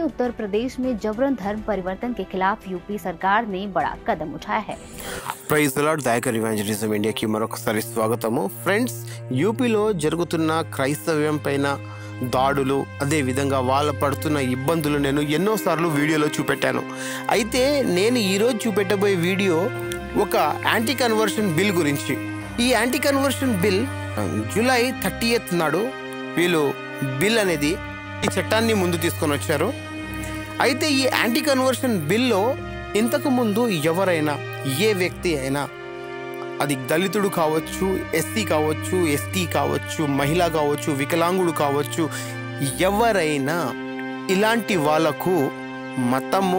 उत्तर प्रदेश में जबरन धर्म परिवर्तन के खिलाफ यूपी सरकार ने बड़ा कदम उठाया है ప్రైజ్ లాడ్ దయాకర్ ఇవాంజలిజం ఇండియాకి మరొకసారి స్వాగతము ఫ్రెండ్స్ యూపీలో జరుగుతున్న క్రైస్తవ్యం పైన దాడులు అదే విధంగా వాళ్ళ పడుతున్న ఇబ్బందులు నేను ఎన్నోసార్లు వీడియోలో చూపెట్టాను అయితే నేను ఈరోజు చూపెట్టబోయే వీడియో ఒక యాంటీ కన్వర్షన్ బిల్ గురించి ఈ anti conversion bill July thirty నాడు వీళ్ళు బిల్ అనేది ఈ చట్టాన్ని ముందు తీసుకొని వచ్చారు అయితే ఈ యాంటీ కన్వర్షన్ బిల్లో ఇంతకు ముందు ఎవరైనా ఏ వ్యక్తి అయినా అది దళితుడు కావచ్చు ఎస్సీ కావచ్చు ఎస్టీ కావచ్చు మహిళ కావచ్చు వికలాంగుడు కావచ్చు ఎవరైనా ఇలాంటి వాళ్ళకు మతము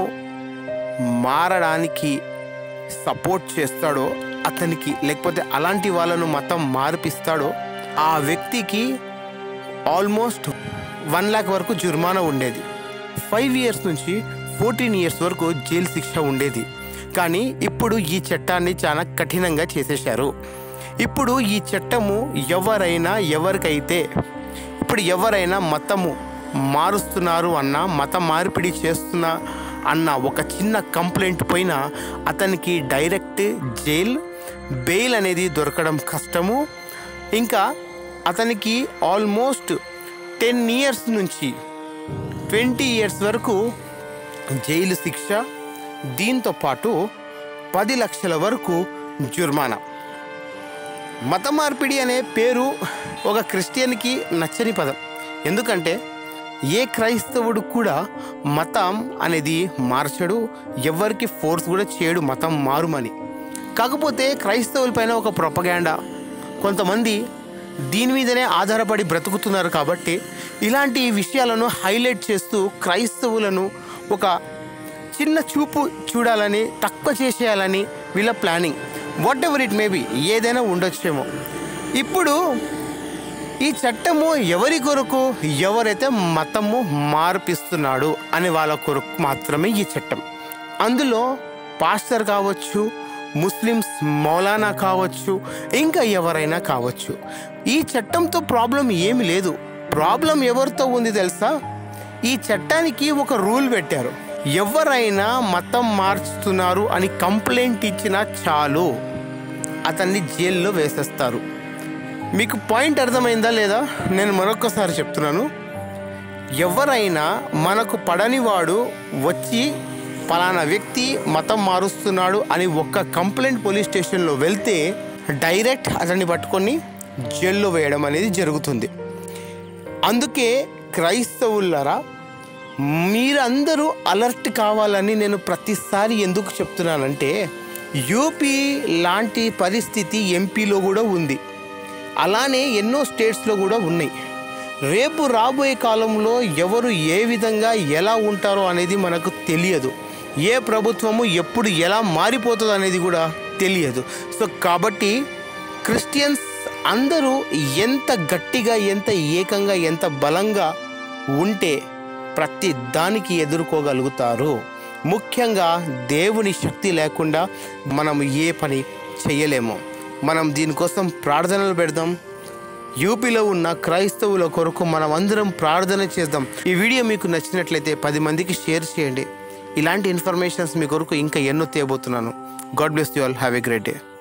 మారడానికి సపోర్ట్ చేస్తాడో అతనికి లేకపోతే అలాంటి వాళ్ళను మతం మార్పిస్తాడో ఆ వ్యక్తికి ఆల్మోస్ట్ వన్ ల్యాక్ వరకు జుర్మానా ఉండేది ఫైవ్ ఇయర్స్ నుంచి ఫోర్టీన్ ఇయర్స్ వరకు జైలు శిక్ష ఉండేది కానీ ఇప్పుడు ఈ చట్టాన్ని చాలా కఠినంగా చేసేశారు ఇప్పుడు ఈ చట్టము ఎవరైనా ఎవరికైతే ఇప్పుడు ఎవరైనా మతము మారుస్తున్నారు అన్న మత మార్పిడి చేస్తున్నా అన్న ఒక చిన్న కంప్లైంట్ పైన అతనికి డైరెక్ట్ జైల్ బెయిల్ అనేది దొరకడం కష్టము ఇంకా అతనికి ఆల్మోస్ట్ టెన్ ఇయర్స్ నుంచి ట్వంటీ ఇయర్స్ వరకు జైలు శిక్ష దీంతో పాటు పది లక్షల వరకు జుర్మానా మత మార్పిడి అనే పేరు ఒక క్రిస్టియన్కి నచ్చని పదం ఎందుకంటే ఏ క్రైస్తవుడు కూడా మతం అనేది మార్చడు ఎవరికి ఫోర్స్ కూడా చేయడు మతం మారుమని కాకపోతే క్రైస్తవుల పైన ఒక ప్రొపగాండా కొంతమంది దీని మీదనే ఆధారపడి బ్రతుకుతున్నారు కాబట్టి ఇలాంటి విషయాలను హైలైట్ చేస్తూ క్రైస్తవులను ఒక చిన్న చూపు చూడాలని తక్కువ చేసేయాలని వీళ్ళ planning whatever it may be ఏదైనా ఉండొచ్చేమో ఇప్పుడు ఈ చట్టము ఎవరి కొరకు ఎవరైతే మతము మార్పిస్తున్నాడు అనే వాళ్ళ కొరకు మాత్రమే ఈ చట్టం అందులో పాస్టర్ కావచ్చు ముస్లిమ్స్ మౌలానా కావచ్చు ఇంకా ఎవరైనా కావచ్చు ఈ చట్టంతో ప్రాబ్లం ఏమి లేదు ప్రాబ్లం ఎవరితో ఉంది తెలుసా ఈ చట్టానికి ఒక రూల్ పెట్టారు ఎవరైనా మతం మార్చుతున్నారు అని కంప్లైంట్ ఇచ్చినా చాలు అతన్ని జైల్లో వేసేస్తారు మీకు పాయింట్ అర్థమైందా లేదా నేను మరొకసారి చెప్తున్నాను ఎవరైనా మనకు పడనివాడు వచ్చి పలానా వ్యక్తి మతం మారుస్తున్నాడు అని ఒక్క కంప్లైంట్ పోలీస్ స్టేషన్లో వెళ్తే డైరెక్ట్ అతన్ని పట్టుకొని జైల్లో వేయడం అనేది జరుగుతుంది అందుకే క్రైస్తవులరా మీరందరూ అలర్ట్ కావాలని నేను ప్రతిసారి ఎందుకు చెప్తున్నానంటే యూపీ లాంటి పరిస్థితి ఎంపీలో కూడా ఉంది అలానే ఎన్నో స్టేట్స్లో కూడా ఉన్నాయి రేపు రాబోయే కాలంలో ఎవరు ఏ విధంగా ఎలా ఉంటారో అనేది మనకు తెలియదు ఏ ప్రభుత్వము ఎప్పుడు ఎలా మారిపోతుందో అనేది కూడా తెలియదు సో కాబట్టి క్రిస్టియన్స్ అందరూ ఎంత గట్టిగా ఎంత ఏకంగా ఎంత బలంగా ఉంటే ప్రతి దానికి ఎదుర్కోగలుగుతారు ముఖ్యంగా దేవుని శక్తి లేకుండా మనం ఏ పని చేయలేము మనం దీనికోసం ప్రార్థనలు పెడదాం యూపీలో ఉన్న క్రైస్తవుల కొరకు మనం అందరం ప్రార్థన చేద్దాం ఈ వీడియో మీకు నచ్చినట్లయితే పది మందికి షేర్ చేయండి ఇలాంటి ఇన్ఫర్మేషన్స్ మీ కొరకు ఇంకా ఎన్నో తేబోతున్నాను God bless you all have a great day